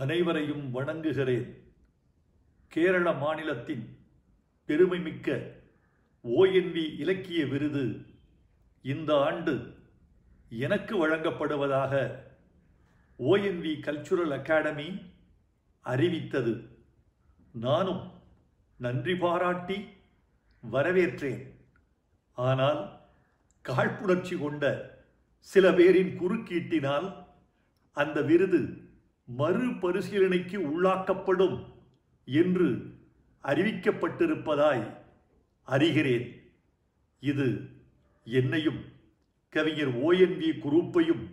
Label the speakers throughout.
Speaker 1: அனைவரையும் வணங்குகிறேன் கேரள மாநிலத்தின் பெருமைமிக்க ஓஎன்வி இலக்கிய விருது இந்த ஆண்டு எனக்கு வழங்கப்படுவதாக ஓஎன்வி கல்ச்சுரல் அகாடமி அறிவித்தது நானும் நன்றி பாராட்டி வரவேற்றேன் ஆனால் காழ்ப்புணர்ச்சி கொண்ட சில பேரின் குறுக்கீட்டினால் அந்த விருது மறுபரிசீலனைக்கு உள்ளாக்கப்படும் என்று அறிவிக்கப்பட்டிருப்பதாய் அறிகிறேன் இது என்னையும் கவிஞர் ஓஎன்வி குரூப்பையும்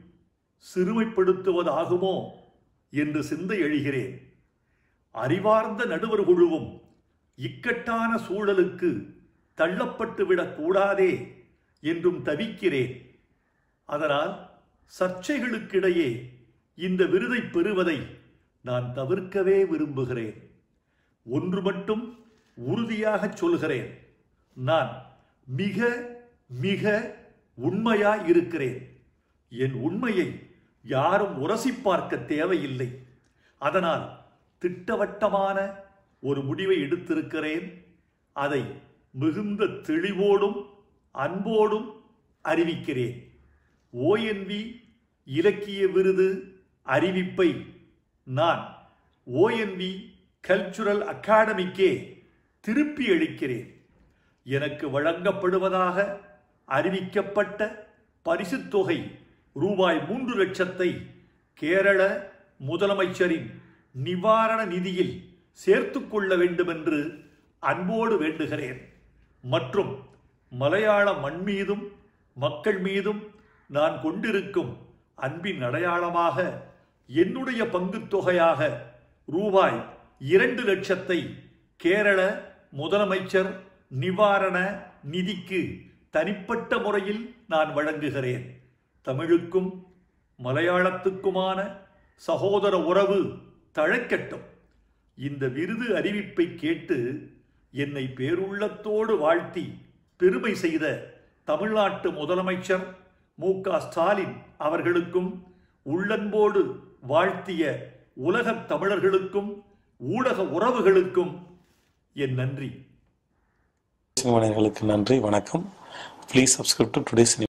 Speaker 1: சிறுமைப்படுத்துவதாகுமோ என்று சிந்தை எழுகிறேன் அறிவார்ந்த நடுவர் குழுவும் இக்கட்டான சூழலுக்கு தள்ளப்பட்டு விடக்கூடாதே என்றும் தவிக்கிறேன் அதனால் சர்ச்சைகளுக்கிடையே இந்த விருதை பெறுவதை நான் தவிர்க்கவே விரும்புகிறேன் ஒன்று மட்டும் உறுதியாக சொல்கிறேன் நான் மிக மிக உண்மையாய் இருக்கிறேன் என் உண்மையை யாரும் உரசி பார்க்க தேவையில்லை அதனால் திட்டவட்டமான ஒரு முடிவை எடுத்திருக்கிறேன் அதை மிகுந்த தெளிவோடும் அன்போடும் அறிவிக்கிறேன் ஓஎன்வி இலக்கிய விருது அறிவிப்பை நான் ஓஎன்வி கல்ச்சுரல் அகாடமிக்கே திருப்பி அளிக்கிறேன் எனக்கு வழங்கப்படுவதாக அறிவிக்கப்பட்ட பரிசுத் தொகை ரூபாய் மூன்று லட்சத்தை கேரள முதலமைச்சரின் நிவாரண நிதியில் சேர்த்து கொள்ள வேண்டுமென்று அன்போடு வேண்டுகிறேன் மற்றும் மலையாள மண் மீதும் மக்கள் மீதும் நான் கொண்டிருக்கும் அன்பின் அடையாளமாக என்னுடைய பங்குத் தொகையாக ரூபாய் இரண்டு லட்சத்தை கேரள முதலமைச்சர் நிவாரண நிதிக்கு தனிப்பட்ட முறையில் நான் வழங்குகிறேன் தமிழுக்கும் மலையாளத்துக்குமான சகோதர உறவு தழைக்கட்டும் இந்த விருது அறிவிப்பை கேட்டு என்னை பேருள்ளத்தோடு வாழ்த்தி பெருமை செய்த தமிழ்நாட்டு முதலமைச்சர் மு க ஸ்டாலின் அவர்களுக்கும் உள்ளன்போடு வாழ்த்திய உலகத் தமிழர்களுக்கும் ஊடக உறவுகளுக்கும் என் நன்றி
Speaker 2: சினிமனைகளுக்கு நன்றி வணக்கம் please subscribe to today cinema